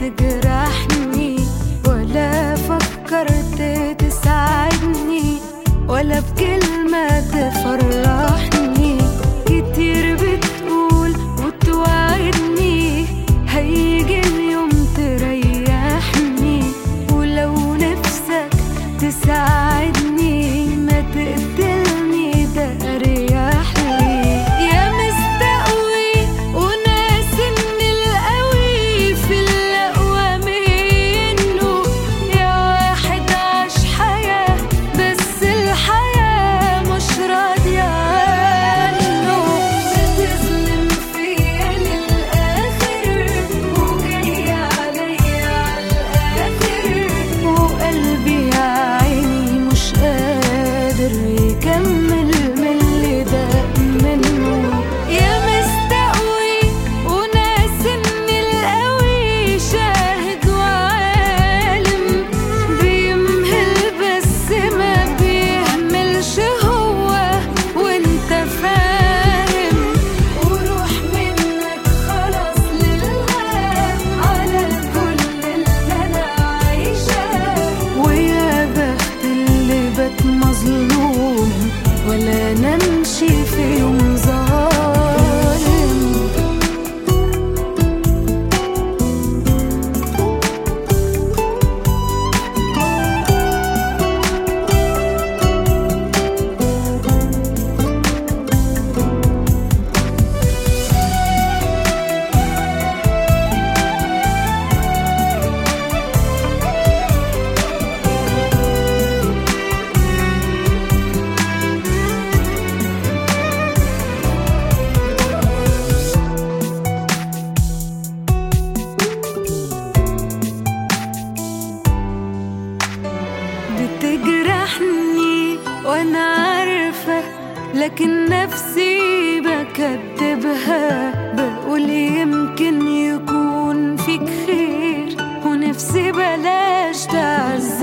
تجرحني ولا فكرت تساعدني ولا بكلمة تفرحني كتير بتقول وتوعدني هيجي اليوم تريحني ولو نفسك تساعدني ما تقتلني ده اريح لي يا مستقوي وناس ان القوي في الاقوى منه يا واحد عاش حياة بس الحياة مش راضية عنه بتظلم فيا للآخر وجاي عليا عالآخر وقلبي يا عيني مش قادر يكمل من اللي داق منه يا مستقوي وناس ان القوي شاهد وعالم بيمهل بس ما بيهملش هو وانت فاهم وروح منك خلاص لله على كل اللي انا عايشاه ويا بخت اللي بات مظلوم ولا نمشي في يوم ظالم بتجرحني وانا عارفة لكن نفسي بكدبها بقول يمكن يكون فيك خير ونفسي بلاش تعذب